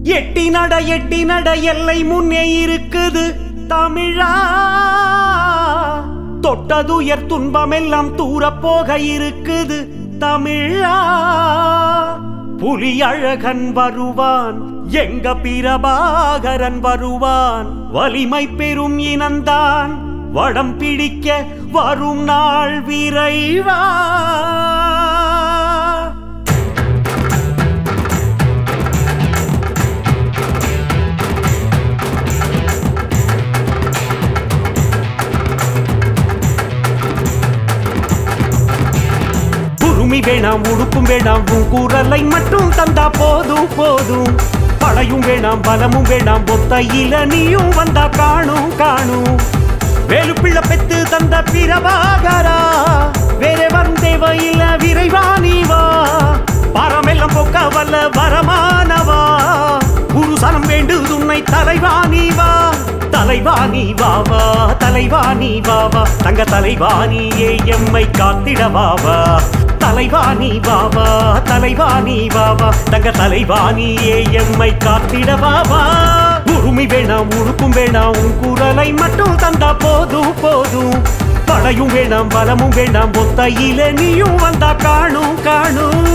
எட்டி நட எட்டி நட எல்லை முன்னே இருக்குது தமிழா தொட்டதுயர் துன்பமெல்லாம் தூரப் போக இருக்குது தமிழா புலி அழகன் வருவான் எங்க பிரபாகரன் வருவான் வலிமை பெறும் இனந்தான் வடம் பிடிக்க வரும் நாள் விரைவா உருமி வேணாம் உடுப்பும் வேணாம் உன் குரலை மட்டும் தந்தா போதும் போதும் படையும் வேணாம் பலமும் வேணாம் ஒத்தையில நீயும் வந்தா காணும் காணும் வேலுப்பிள்ள பெத்து தந்த பிரபாகரா வேற வரும் தேவையில்ல விரைவா நீ வா பரமெல்லாம் பொக்க வல்ல வரமானவா குரு சனம் வேண்டுது உன்னை தலைவா நீ வா தலைவா நீ வா வா தலைவா நீ வா வா தங்க தலைவா நீயே எம்மை காத்திட வா வா தலைவா நீ வா வா தலைவா நீ வா வா தங்க தலைவா நீயே எம்மை காத்திட வா வா உரிமை வேணாம் உடுப்பும் வேணாம் உன் குரலை மட்டும் தந்தா போதும் போதும் படையும் வேணாம் பலமும் வேணாம் ஒத்தையில நீயும் வந்தா காணும் காணும்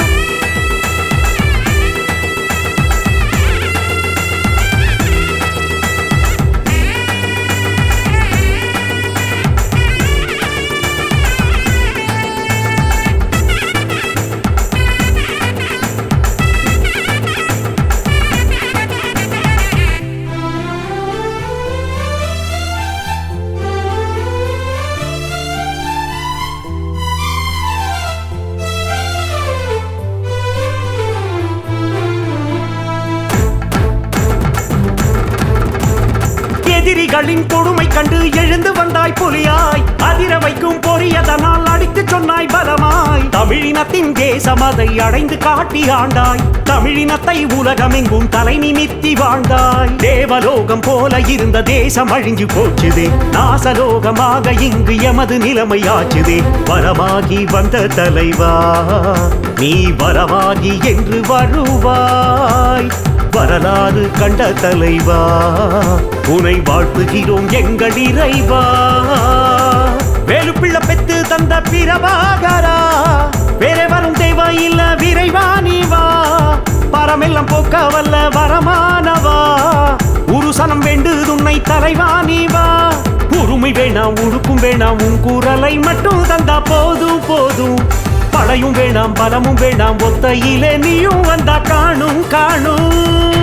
எதிரிகளின் கொடுமை கண்டு எழுந்து வந்தாய் புலியாய் அதிர வைக்கும் பொரியதனால் அடித்து சொன்னாய் பலமாய் தமிழினத்தின் தேசம் அதை அடைந்து காட்டி ஆண்டாய் தமிழினத்தை உலகமெங்கும் தலை நிமித்தி வாழ்ந்தாய் தேவலோகம் போல இருந்த தேசம் அழிஞ்சு போச்சுதே நாசலோகமாக இங்கு எமது நிலைமையாச்சுதே வரமாகி வந்த தலைவா நீ வரமாகி என்று வருவாய் வரலாறு கண்ட தலைவா உனை வாழ்த்துகிறோம் எங்கள் இறைவா வேலுப்பிள்ள பெத்து தந்த பிரபாகரா வேற வரும் தேவா இல்ல விரைவா நீ வா பரமெல்லாம் போக்க வல்ல வரமானவா உருசனம் வேண்டுது உன்னை தலைவா நீ வா உரிமை வேணாம் உடுக்கும் வேணாம் உன் குரலை மட்டும் தந்தா போதும் போதும் படையும் வேணாம் பலமும் வேணாம் ஒத்தையிலே நீயும் வந்தா காணும் காணும்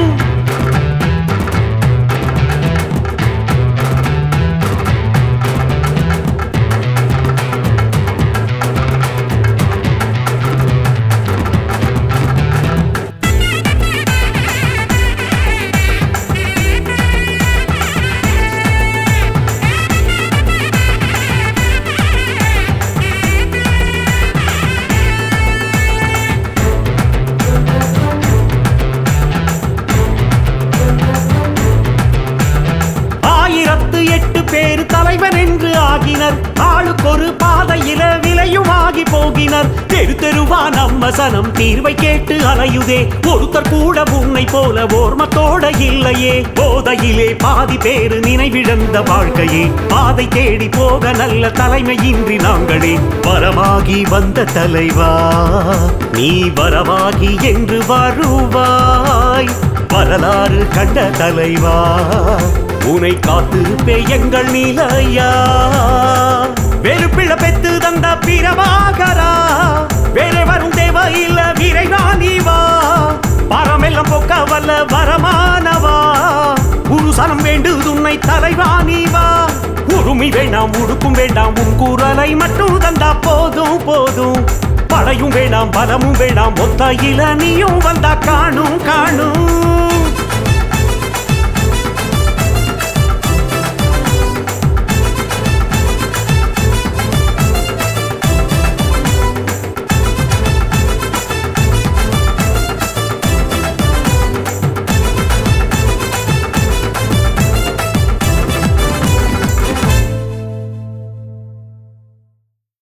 ஆயிரத்து எட்டு பேர் தலைவன் என்று ஆகினர் ஆளுக்கொரு பாதையில விலையும் ஆகி போகினர் தெரு தெருவா நம்ம சனம் தீர்வை கேட்டு அலையுதே ஒருத்தர் கூட உன்னை போல ஓர்மத்தோட இல்லையே போதையிலே பாதி பேரு நினைவிழந்த வாழ்க்கையே பாதை தேடி போக நல்ல தலைமையின்றி நாங்களே வரமாகி வந்த தலைவா நீ வரமாகி என்று வருவாய் வரலாறு கண்ட தலைவா உனை காத்து எங்கள் நிலையா வெறுப்பிள்ள பெத்து தந்த பிரபாகரா வேற வரும் தேவ இல்ல விரைவா நீ வா பரமெல்லாம் பொக்க வல்ல வரமானவா உருசனம் வேண்டுது உன்னை தலைவா நீ வா உரிமை வேண்டாம் உடுக்கும் வேண்டாம் உன் குரலை மட்டும் தந்தா போதும் போதும் படையும் வேண்டாம் பலமும் வேண்டாம் ஒத்தையில நீயும் வந்தா காணும் காணும்